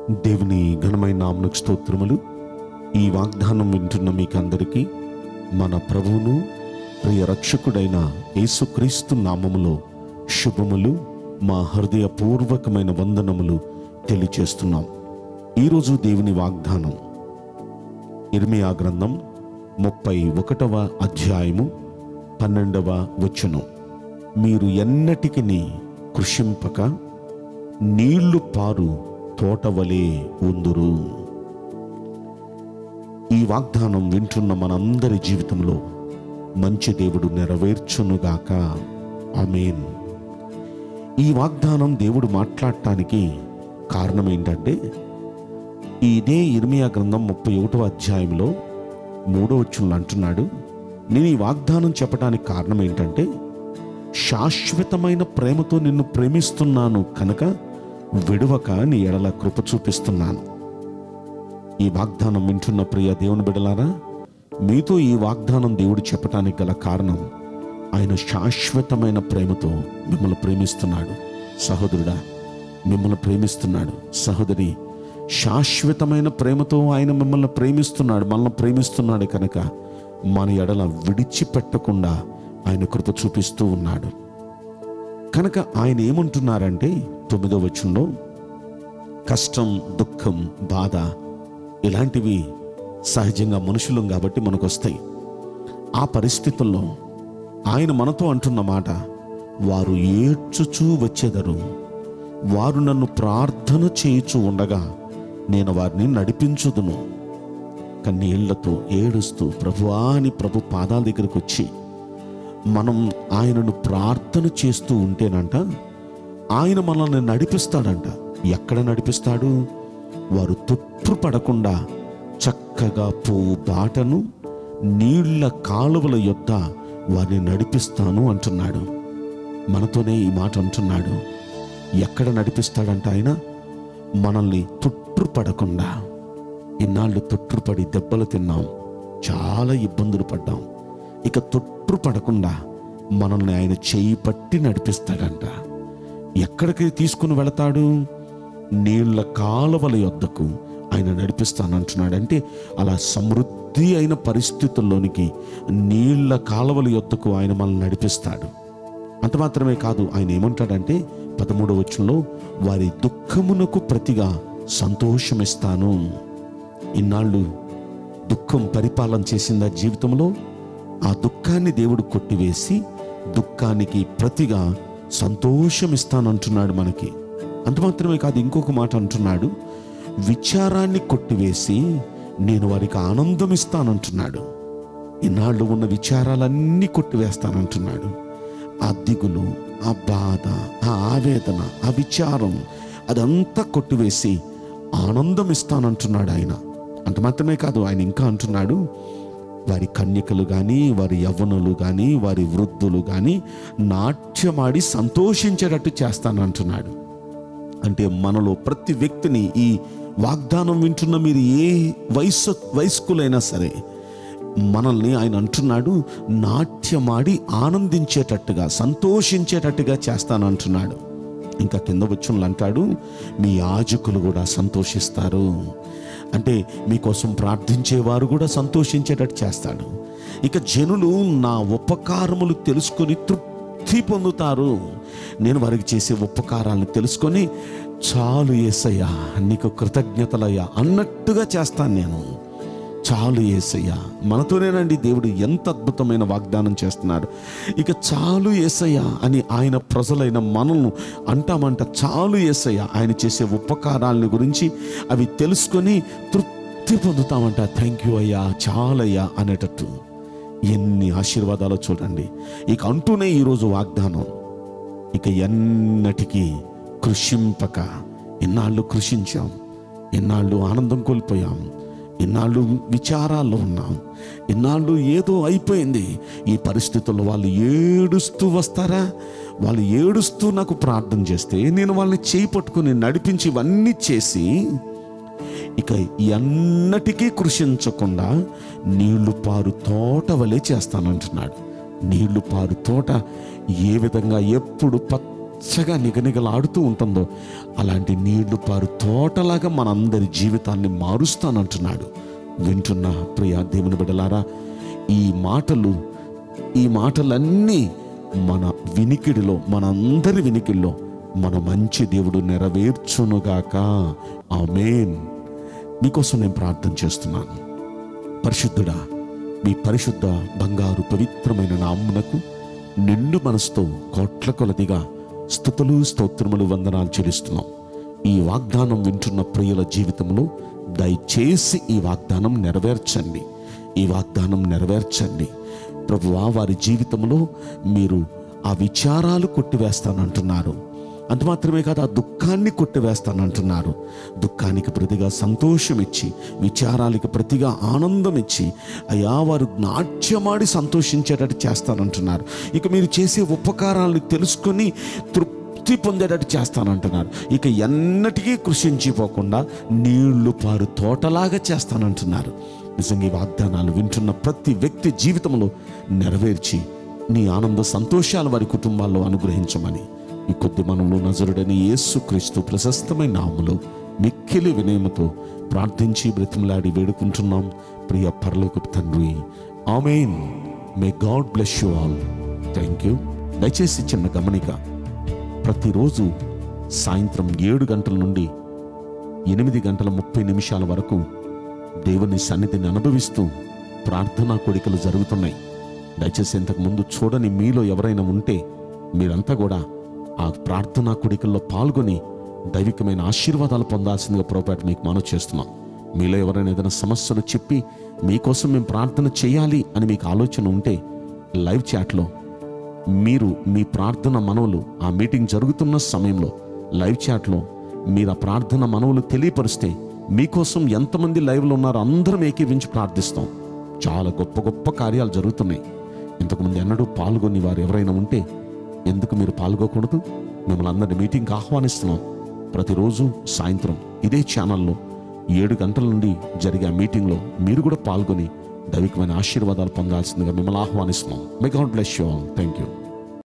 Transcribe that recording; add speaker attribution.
Speaker 1: దేవుని ఘనమైన నామకు స్తోత్రములు ఈ వాగ్దానం వింటున్న మీకందరికీ మన ప్రభువును ప్రియ రక్షకుడైన యేసుక్రీస్తు నామములో శుభములు మా హృదయపూర్వకమైన వందనములు తెలియచేస్తున్నాం ఈరోజు దేవుని వాగ్దానం ఇర్మియా గ్రంథం ముప్పై ఒకటవ అధ్యాయము పన్నెండవ వచనం మీరు ఎన్నటికి కృషింపక నీళ్లు పారు తోటవలే ఉందురు ఈ వాగ్దానం వింటున్న మనందరి జీవితంలో మంచి దేవుడు నెరవేర్చునుగాక ఆమేన్ ఈ వాగ్దానం దేవుడు మాట్లాడటానికి కారణం ఏంటంటే ఇదే ఇర్మియా గ్రంథం ముప్పై ఒకటో అధ్యాయంలో మూడో వచ్చులు అంటున్నాడు నేను ఈ వాగ్దానం చెప్పడానికి కారణం ఏంటంటే శాశ్వతమైన ప్రేమతో నిన్ను ప్రేమిస్తున్నాను కనుక విడువక నీ ఎడల కృప చూపిస్తున్నాను ఈ వాగ్దానం వింటున్న ప్రియ దేవుని బిడలారా మీతో ఈ వాగ్దానం దేవుడు చెప్పటానికి గల కారణం ఆయన శాశ్వతమైన ప్రేమతో మిమ్మల్ని ప్రేమిస్తున్నాడు సహోదరుడా మిమ్మల్ని ప్రేమిస్తున్నాడు సహోదరి శాశ్వతమైన ప్రేమతో ఆయన మిమ్మల్ని ప్రేమిస్తున్నాడు మనల్ని ప్రేమిస్తున్నాడు కనుక మన ఎడల విడిచిపెట్టకుండా ఆయన కృప చూపిస్తూ ఉన్నాడు కనుక ఆయన ఏమంటున్నారంటే తొమ్మిదో వచనంలో కష్టం దుఃఖం బాధ ఇలాంటివి సహజంగా మనుషులం కాబట్టి మనకు వస్తాయి ఆ పరిస్థితుల్లో ఆయన మనతో అంటున్న మాట వారు ఏడ్చుచూ వచ్చేదరు వారు నన్ను ప్రార్థన చేయుచు ఉండగా నేను వారిని నడిపించుదును కన్నీళ్లతో ఏడుస్తూ ప్రభువా అని ప్రభు పాదాల దగ్గరకు వచ్చి మనం ఆయనను ప్రార్థన చేస్తూ ఉంటేనంట ఆయన మనల్ని నడిపిస్తాడంట ఎక్కడ నడిపిస్తాడు వారు తొట్టుపడకుండా చక్కగా పోవు బాటను నీళ్ల కాలువల యొద్ద వారిని నడిపిస్తాను అంటున్నాడు మనతోనే ఈ మాట అంటున్నాడు ఎక్కడ నడిపిస్తాడంట ఆయన మనల్ని తొట్టుపడకుండా ఇన్నాళ్ళు తొట్టుపడి దెబ్బలు తిన్నాం చాలా ఇబ్బందులు పడ్డాం ఇక తొట్టుపడకుండా మనల్ని ఆయన చేయి పట్టి నడిపిస్తాడంట ఎక్కడికి తీసుకుని వెళతాడు నీళ్ల కాలువల యొద్దకు ఆయన నడిపిస్తానంటున్నాడు అంటే అలా సమృద్ధి అయిన పరిస్థితుల్లోనికి నీళ్ల కాలువల యొద్దకు ఆయన మనల్ని నడిపిస్తాడు అంత మాత్రమే కాదు ఆయన ఏమంటాడంటే పదమూడవ వచనంలో వారి దుఃఖమునకు ప్రతిగా సంతోషమిస్తాను ఇన్నాళ్ళు దుఃఖం పరిపాలన చేసిందా జీవితంలో ఆ దుఃఖాన్ని దేవుడు కొట్టివేసి దుఃఖానికి ప్రతిగా సంతోషమిస్తానంటున్నాడు మనకి అంత మాత్రమే కాదు ఇంకొక మాట అంటున్నాడు విచారాన్ని కొట్టివేసి నేను వారికి ఆనందం ఇస్తానంటున్నాడు ఇన్నాళ్ళు ఉన్న విచారాలన్నీ కొట్టివేస్తానంటున్నాడు ఆ దిగులు ఆ బాధ ఆ ఆవేదన ఆ విచారం అదంతా కొట్టివేసి ఆనందం ఇస్తానంటున్నాడు ఆయన అంత మాత్రమే కాదు ఆయన ఇంకా అంటున్నాడు వారి కన్యకలు కానీ వారి యవ్వనులు కానీ వారి వృద్ధులు కానీ నాట్యమాడి సంతోషించేటట్టు చేస్తానంటున్నాడు అంటే మనలో ప్రతి వ్యక్తిని ఈ వాగ్దానం వింటున్న మీరు ఏ వయస్సు వయస్కులైనా సరే మనల్ని ఆయన అంటున్నాడు నాట్యమాడి ఆనందించేటట్టుగా సంతోషించేటట్టుగా చేస్తానంటున్నాడు ఇంకా కింద వచ్చులు అంటాడు మీ యాజకులు కూడా సంతోషిస్తారు అంటే మీకోసం ప్రార్థించేవారు కూడా సంతోషించేటట్టు చేస్తాడు ఇక జనులు నా ఉపకారములు తెలుసుకొని తృప్తి పొందుతారు నేను వారికి చేసే ఉపకారాలను తెలుసుకొని చాలు ఏసయ్యా నీకు కృతజ్ఞతలయ్యా అన్నట్టుగా చేస్తాను నేను చాలు ఏసయ్యా మనతోనేనండి దేవుడు ఎంత అద్భుతమైన వాగ్దానం చేస్తున్నాడు ఇక చాలు ఏసయ్యా అని ఆయన ప్రజలైన మనల్ని అంటామంట చాలు ఏసయ్యా ఆయన చేసే ఉపకారాలని గురించి అవి తెలుసుకొని తృప్తి పొందుతామంట థ్యాంక్ యూ అయ్యా చాలయ్యా అనేటట్టు ఎన్ని ఆశీర్వాదాలు చూడండి ఇక అంటూనే ఈరోజు వాగ్దానం ఇక ఎన్నటికీ కృషింపక ఎన్నాళ్ళు కృషించాం ఎన్నాళ్ళు ఆనందం కోల్పోయాం ఇన్నాళ్ళు విచారాల్లో ఉన్నాం ఇన్నాళ్ళు ఏదో అయిపోయింది ఈ పరిస్థితుల్లో వాళ్ళు ఏడుస్తూ వస్తారా వాళ్ళు ఏడుస్తూ నాకు ప్రార్థన చేస్తే నేను వాళ్ళని చేయి పట్టుకుని నడిపించి ఇవన్నీ చేసి ఇక ఎన్నటికీ కృషించకుండా నీళ్లు పారు తోట వలె చేస్తానంటున్నాడు నీళ్లు పారు తోట ఏ విధంగా ఎప్పుడు పచ్చ పచ్చగా నిగనిగలాడుతూ ఉంటుందో అలాంటి నీళ్లు పారు తోటలాగా మనందరి జీవితాన్ని మారుస్తానంటున్నాడు వింటున్న ప్రియ దేవుని బిడలారా ఈ మాటలు ఈ మాటలన్నీ మన వినికిడిలో మనందరి వినికిడిలో మన మంచి దేవుడు నెరవేర్చునుగాక ఆమేన్ మీకోసం నేను ప్రార్థన చేస్తున్నాను పరిశుద్ధుడా మీ పరిశుద్ధ బంగారు పవిత్రమైన నామ్మునకు నిండు మనసుతో కోట్ల కొలదిగా స్థుతులు స్తోత్రములు వందనాలు చెల్లిస్తున్నాం ఈ వాగ్దానం వింటున్న ప్రియుల జీవితంలో దయచేసి ఈ వాగ్దానం నెరవేర్చండి ఈ వాగ్దానం నెరవేర్చండి ప్రభువా వారి జీవితంలో మీరు ఆ విచారాలు కొట్టివేస్తానంటున్నారు అంత మాత్రమే కాదు ఆ దుఃఖాన్ని కొట్టివేస్తానంటున్నారు దుఃఖానికి ప్రతిగా సంతోషం ఇచ్చి విచారాలకి ప్రతిగా ఆనందం ఇచ్చి అయ్యా వారు నాట్యమాడి సంతోషించేటట్టు చేస్తానంటున్నారు ఇక మీరు చేసే ఉపకారాలను తెలుసుకొని తృప్తి పొందేటట్టు చేస్తానంటున్నారు ఇక ఎన్నటికీ కృషించిపోకుండా నీళ్లు పారు తోటలాగా చేస్తానంటున్నారు నిజంగా ఈ వాగ్దానాలు వింటున్న ప్రతి వ్యక్తి జీవితంలో నెరవేర్చి నీ ఆనంద సంతోషాలు వారి కుటుంబాల్లో అనుగ్రహించమని ఈ కొద్ది మనలో నజరుడని యేసుక్రీస్తు ప్రశస్తమైన నామములో మిక్కిలి వినయముతో ప్రార్థించి బ్రతిమలాడి వేడుకుంటున్నాం ప్రియ పరలోకపు తండ్రి amen may God bless you all thank you దయచేసి చిన్న గమనిక ప్రతిరోజు సాయంత్రం ఏడు గంటల నుండి ఎనిమిది గంటల ముప్పై నిమిషాల వరకు దేవుని సన్నిధిని అనుభవిస్తూ ప్రార్థనా కోడికలు జరుగుతున్నాయి దయచేసి ఇంతకు ముందు చూడని మీలో ఎవరైనా ఉంటే మీరంతా కూడా ఆ ప్రార్థనా కోడికల్లో పాల్గొని దైవికమైన ఆశీర్వాదాలు పొందాల్సిందిగా ప్రోపేట మీకు మనవి చేస్తున్నాం మీలో ఎవరైనా ఏదైనా సమస్యలు చెప్పి మీకోసం మేము ప్రార్థన చేయాలి అని మీకు ఆలోచన ఉంటే లైవ్ చాట్లో మీరు మీ ప్రార్థన మనవులు ఆ మీటింగ్ జరుగుతున్న సమయంలో లైవ్ చాట్లో మీరు ఆ ప్రార్థన మనవులు తెలియపరిస్తే మీకోసం ఎంతమంది లైవ్లో ఉన్నారో అందరం ఏకీవించి ప్రార్థిస్తాం చాలా గొప్ప గొప్ప కార్యాలు జరుగుతున్నాయి ఇంతకుముందు ఎన్నడూ పాల్గొని వారు ఎవరైనా ఉంటే ఎందుకు మీరు పాల్గొకూడదు మిమ్మల్ని అందరిని మీటింగ్కి ఆహ్వానిస్తున్నాం ప్రతిరోజు సాయంత్రం ఇదే ఛానల్లో ఏడు గంటల నుండి జరిగే ఆ మీటింగ్లో మీరు కూడా పాల్గొని దైవికమైన ఆశీర్వాదాలు పొందాల్సిందిగా మిమ్మల్ని ఆహ్వానిస్తున్నాం may God bless you all thank you